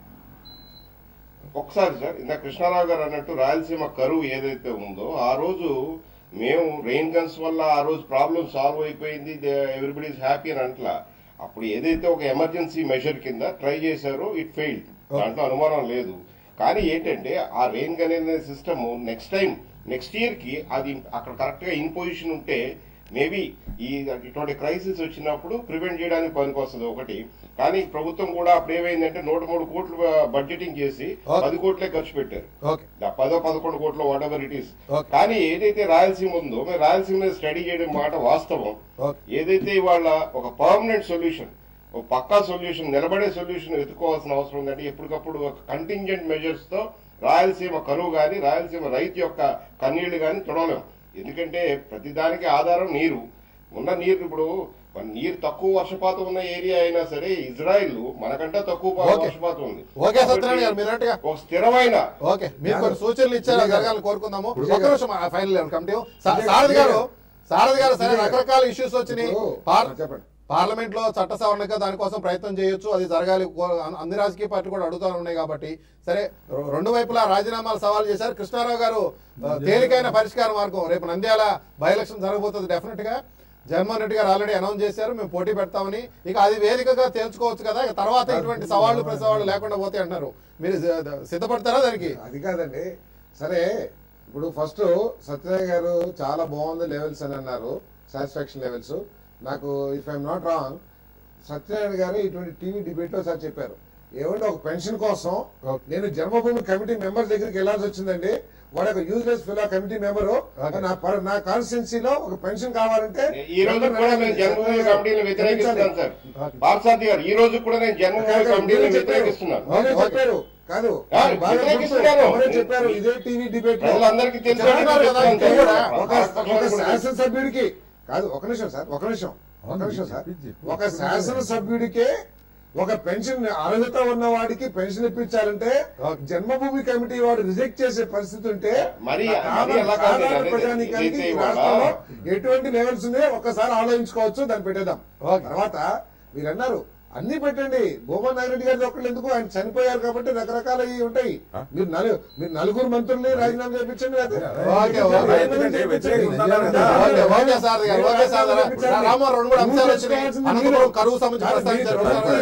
ఒకసారి సార్ ఇందా కృష్ణారావు గారు అన్నట్టు రాయలసీమ కరువు ఏదైతే ఉందో ఆ రోజు మేము రెయిన్ గన్స్ వల్ల ఆ రోజు ప్రాబ్లం సాల్వ్ అయిపోయింది ఎవ్రీబడి హ్యాపీ అని అంటలా అప్పుడు ఏదైతే ఒక ఎమర్జెన్సీ మెషర్ కింద ట్రై చేశారో ఇట్ ఫెయిల్డ్ దాంట్లో అనుమానం లేదు కానీ ఏంటంటే ఆ రెయిన్ గన్ అనే system next time next year కి అది అక్కడ కరెక్ట్ గా ఇన్ పొజిషన్ ఉంటే మేబీ ఈ ఇటువంటి క్రైసిస్ వచ్చినప్పుడు ప్రివెంట్ చేయడానికి పనికొస్తుంది ఒకటి కానీ ప్రభుత్వం కూడా అప్పుడు ఏమైందంటే నూట మూడు కోట్లు బడ్జెటింగ్ చేసి Okay. పది కోట్లే ఖర్చు పెట్టారు ఓకే ఆ పదో పదకొండు కోట్లు whatever it is Okay. కానీ ఏదైతే రాయలసీమ ఉందో మేము రాయలసీమ మీద స్టడీ చేయడం మాట వాస్తవం ఓకే ఏదైతే ఇవాళ ఒక పర్మనెంట్ సొల్యూషన్ ఒక పక్కా సొల్యూషన్ నిలబడే సొల్యూషన్ వెతుకోవాల్సిన అవసరం ఉందంటే ఎప్పటికప్పుడు ఒక కంటింజెంట్ మెజర్స్ తో రాయలసీమ కరువు గాని రాయలసీమ రైతు యొక్క కన్నీళ్లు గాని తొడవలేం ఎందుకంటే ప్రతిదానికి ఆధారం నీరు ఉన్న నీరు ఇప్పుడు మన నీరు తక్కువ వర్షపాతం ఉన్న ఏరియా అయినా సరే ఇజ్రాయిల్ మనకంటే తక్కువ ఓకే. వర్షపాతం ఉంది ఓకే సత్యనారాయణ గారు మీరు అన్నట్టుగా ఒక స్థిరమైన ఓకే మీరు కొన్ని సూచనలు ఇచ్చారు అది జరగాలని కోరుకుందాము విజయ్ ఒక్క గారు. నిమిషం ఫైనల్ కమిటీ సా- విజయ్ సారథి గారు. గారు సారథి గారు సరే విజయ్ గారు. రకరకాల ఇష్యూస్ వచ్చినాయి ఇప్పుడు, పార్- చెప్పండి. పార్లమెంట్ లో చట్ట సవరణగా దానికోసం ప్రయత్నం చేయొచ్చు అది జరగాలి కో- అన్- అన్ని రాజకీయ పార్టీలు కూడా అడుగుతా ఉన్నాయి కాబట్టి సరే రె- రెండు వైపులా రాజీనామాలు సవాల్ చేశారు కృష్ణారావు గారు ఆ, తేలికైన పరిష్కార మార్గం రేపు నంద్యాల బై ఎలక్షన్ జరగబోతుంది డెఫినెట్ గా జగన్మోహన్ రెడ్డి గారు ఆల్రెడీ అనౌన్స్ చేశారు మేము పోటీ పెడతామని ఇక అది వేదికగా తేల్చుకోవచ్చు కదా ఇక తర్వాత ఇటువంటి సవాళ్లు ప్రతి సవాళ్లు లేకుండా పోతాయి అంటారు మీరు జ- సిద్ధపడతారా దానికి అది కాదండి సరే ఇప్పుడు ఫస్ట్ సత్యనారాయణ గారు చాలా బాగుంది లెవెల్స్ అని అన్నారు సాటిస్ఫాక్షన్ లెవెల్స్ నాకు if I'm not wrong Satyanarayana garu ఇటువంటి టీవీ డిబేట్ లో సార్ చెప్పారు ఏమంటే ఒక పెన్షన్ కోసం Okay. నేను జన్మభూమి కమిటీ మెంబర్ దగ్గరికి వెళ్ళాల్సి వచ్చిందండి వాడు ఒక యూజ్లెస్ ఫిల్ కమిటీ మెంబరు Okay. నా పర్- నా కాన్స్టిట్యున్సీలో ఒక పెన్షన్ కావాలంటే ఈ రోజు కూడా నేను జన్మభూమి కమిటీని వ్యతిరేకిస్తున్నాను సార్ పార్సార్థి గారు ఈ రోజు కూడా నేను జన్మభూమి కమిటీని వ్యతిరేకిస్తున్నాను మీరే ఓకే. చెప్పారు కాదు ఆ, అది బాగా వ్యతిరేకిస్తున్నాను. గుర్తు. ఎవరో చెప్పారు ఇదే టీవీ డిబేట్ లో ప్రజలందరికీ తెలుసు చెప్తున్నారు కదా, చెప్తాను ఇంకా సార్. కూడా ఒక ఒక శాసనసభ్యుడికి కాదు ఒక నిమిషం సార్ ఒక నిమిషం ఒక నిమిషం సార్ ఒక శాసనసభ్యుడికే ఒక పెన్షన్ అర్హత ఉన్న వాడికి పెన్షన్ ఇప్పించాలంటే జన్మభూమి కమిటీ వాడు రిజెక్ట్ చేసే పరిస్థితి ఉంటే మరి- ఆ మరి సాధారణ- ఎలా కాదు సాధారణ అదే ప్రజానీకానికి ఇదైతే ఈ ఇవాళ- రాష్ట్రంలో ఎటువంటి లెవెల్స్ ఉన్నాయో ఒక్కసారి ఆలోచించుకోవచ్చు దాన్ని పెట్టేద్దాం ఓకే. తర్వాత మీరు అన్నారు అన్ని పెట్టండి భూమన్ నాగిరెడ్డి గారి ఒక్కళ్ళు ఎందుకు ఆయన చనిపోయారు కాబట్టి రకరకాల ఇవి ఉంటాయి మీరు నలు మీరు నలుగురు మంత్రుల్ని రాజీనామా చేయించండి లేదా? Okay, okay. ఎందుకంటే వ్యతిరేకం ఉందన్నారు కదా. Okay, okay sir garu, okay sir garu. రా- రామారావు రెండు మూడు అంశాలు వచ్చినాయి. అనంతపురం కరువు సంబంధించి ప్రస్తావించారు.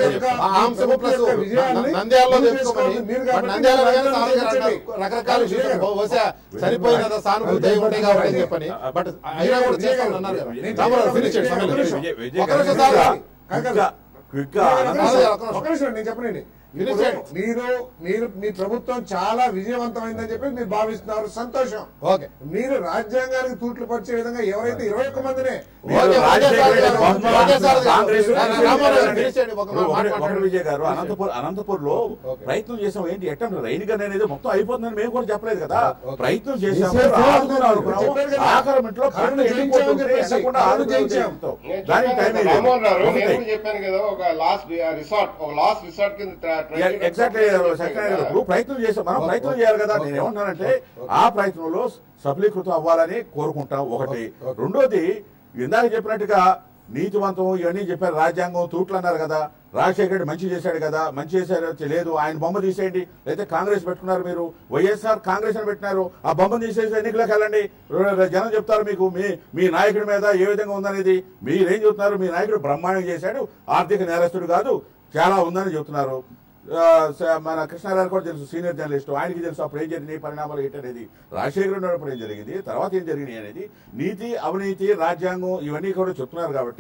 ఆ అంశము ప్లస్ న- నంద్యాలలో తెచ్చుకోమని బట్ నంద్యాల కానీ సార్ గారు అన్నారు, రకరకాల ఇష్యూస్ ఉన్నాయి. బహుశా చనిపోయిన కదా సానుభూతి అయి ఉంటాయి కాబట్టి అని చెప్పని బట్ అయినా కూడా చేస్తామని అన్నారు కదా. రామారావు ఫినిష్ చేయండి సమయం లేదు. విజయ్- విజయ్ ఒక నిమిషం సార్ గారు. క్విక్గా క్విక్గా ఒక అనంత- నిమిషం, ఒక నిమిషం. ఒక నిమిషం నేను చెప్పనండి Finish ఇప్పుడు చేయండి. మీరు మీరు మీ ప్రభుత్వం చాలా విజయవంతమైందని చెప్పి మీరు భావిస్తున్నారు సంతోషం ఓకే మీరు రాజ్యాంగానికి తూట్లు పరిచే విధంగా ఎవరైతే ఇరవై ఒక్క మందినే మీరు okay, okay Rajasekhara sir Reddy garu. బొమ్మ, ఓకే సార్ గారు. కాంగ్రెస్ రామారావు గారు ఫినిష్ చేయండి. ఒక ఇప్పుడు మాట ఒకటి- ఒకటి మాట్లాడండి. విజయ్ గారు అనంతపురం అనంతపూర్ లో ప్రయత్నం చేసాం ఏంటి ఎట్ట రైలు గన్ అనేది మొత్తం అయిపోతుందని మేము కూడా చెప్పలేదు కదా ప్రయత్నం చేసాము చేసాము. ఆదుకున్నాం అనుకున్నాము చెప్పారు కదా. ఆఖరి మినిట్లో కరుణ కరెంట్ చేయించామని వెళ్ళిపోతుంటే చెప్పేసి. వెళ్ళకుండా కరుణ ఆదుకున్నాం చేయించాం. చెప్తాం. నేను దానికి చెప్పాను టైం కదా, రామ్మోహన్ గారు నేను లేదు కూడా చెప్పాను కదా ఒక లాస్ట్ రిసార్ట్ ఒక లాస్ట్ రిసార్ట్ కింద ట్రై- ట్రై చేయడం ఎగ్జాక్ట్లీ చెప్పాను సెకండ్ కదా. ఇప్పుడు ప్రయత్నం చేసాం మనం ప్రయత్నం చేయాలి కదా నేను ఏమంటానంటే ఆ ప్రయత్నంలో సఫలీకృతం అవ్వాలని కోరుకుంటాం ఒకటి రెండోది ఇందాక చెప్పినట్టుగా నీతివంతం ఇవన్నీ చెప్పారు రాజ్యాంగం తూట్లు అన్నారు కదా రాజశేఖర రెడ్డి మంచి చేశాడు కదా మంచి చేశారు లేదు ఆయన బొమ్మ తీసేయండి అయితే కాంగ్రెస్ పెట్టుకున్నారు మీరు వైఎస్ఆర్ కాంగ్రెస్ అని పెట్టినారు ఆ బొమ్మ తీసేసి ఎన్నికలకు వెళ్ళండి జనం చెప్తారు మీకు మీ మీ నాయకుడి మీద ఏ విధంగా ఉందనేది మీరేం చెప్తున్నారు మీ నాయకుడు బ్రహ్మాండం చేశాడు ఆర్థిక నేరస్తుడు కాదు చాలా ఉందని చెప్తున్నారు ఆ, స- మన కృష్ణారావు కూడా తెలుసు సీనియర్ జర్నలిస్ట్ ఆయనకి తెలుసు అప్పుడు ఏం జరిగినాయి పరిణామాలు ఏంటనేది రాజశేఖర్ ఉన్నప్పుడు ఏం జరిగింది తర్వాత ఏం జరిగినాయి అనేది నీతి అవినీతి రాజ్యాంగం ఇవన్నీ కూడా చెప్తున్నారు కాబట్టి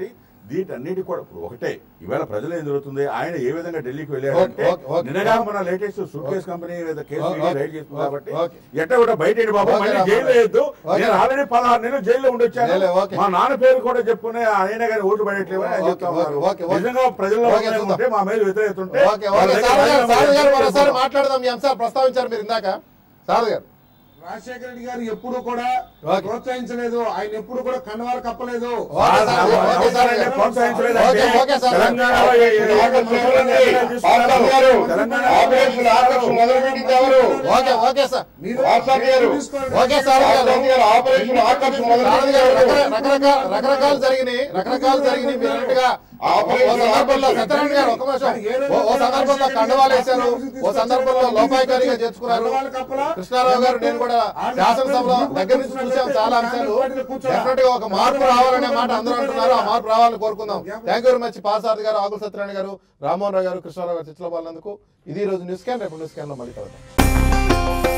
వీటన్నిటి కూడా ఇప్పుడు ఒకటే ఈవేళ ప్రజలు ఏం జరుగుతుంది ఆయన ఏ విధంగా ఢిల్లీకి వెళ్ళాడంటే ఓకే, ఓకే. నిన్నగా మన లేటెస్ట్ సూట్ కేసు కంపెనీ ఏదో case okay, ED okay. Raid చేస్తుంది కాబట్టి ఓకే. ఎట్ట కూడా బయట ఏంటి బాబు ఓకే, మళ్ళీ రామారావు. జైలు వేయద్దు ఓకే. నేను ఆల్రెడీ పదహారు నెలలు జైల్లో ఉండొచ్చాను జైలు, ఓకే. మా నాన్న పేరు కూడా చెప్పుకునే ఆయన గారి ఓట్లు పడట్లేవు అని ఆయన ఓకే, చెప్తా ఉన్నారు. Okay, okay. నిజంగా ప్రజల్లో ఓకే, ఉంటే చూద్దాం. మా మీద వ్యతిరేకత ఉంటే ఓకే వాళ్ళ ఓకే దగ్గర సార్ గారు సార్ గారు రాజీనామా మరోసారి చేద్దాం. మాట్లాడదాం ఈ అంశాలు ప్రస్తావించారు మీరు ఇందాక సార్ గారు రాజశేఖర రెడ్డి గారు ఎప్పుడు కూడా ఓకే. ప్రోత్సహించలేదు ఆయన ఎప్పుడు కూడా కన్నవారు కప్పలేదు okay sir garu, okay sir garu. ప్రోత్సహించలేదంటే ఓకే, ఓకే సార్ గారు. తెలంగాణలో ఏ- ఏ- ఏ- వాట్సాప్ గారు తెలంగాణ ఆపరేషన్ ఆకర్షణ మొదలుపెట్టింది ఎవరు ఓకే ఓకే సార్ మీరు WhatsApp garu okay sir garu. WhatsApp garu operation Akarshana sir మొదలుపెట్టింది గారు ఎవరు రకర- రకరకాల రకరకాలు జరిగినాయి రకరకాలు జరిగినాయి మీరు అన్నట్టుగా ఓ సందర్భంలో సత్యనారాయణ గారు ఒక నిమిషం ఓ- ఓ సందర్భంలో కండవాలు వేశారు ఓ సందర్భంలో లోపాయికారిగా చేర్చుకున్నారు కృష్ణారావు గారు నేను కూడా శాసనసభలో దగ్గర నుంచి చూసాం చాలా అంశాలు డెఫినెట్ గా ఒక మార్పు రావాలనే మాట అందరూ అంటున్నారు ఆ మార్పు రావాలని కోరుకుందాం thank you very much Parthasarathi garu Akula Satyanarayana గారు రామ్మోహన్ రావు గారు కృష్ణారావు గారు చర్చలో పాల్గొన్నందుకు ఇది ఈ రోజు న్యూస్ క్యాన్ రేపు న్యూస్ క్యాన్ లో మళ్ళీ కలుద్దాం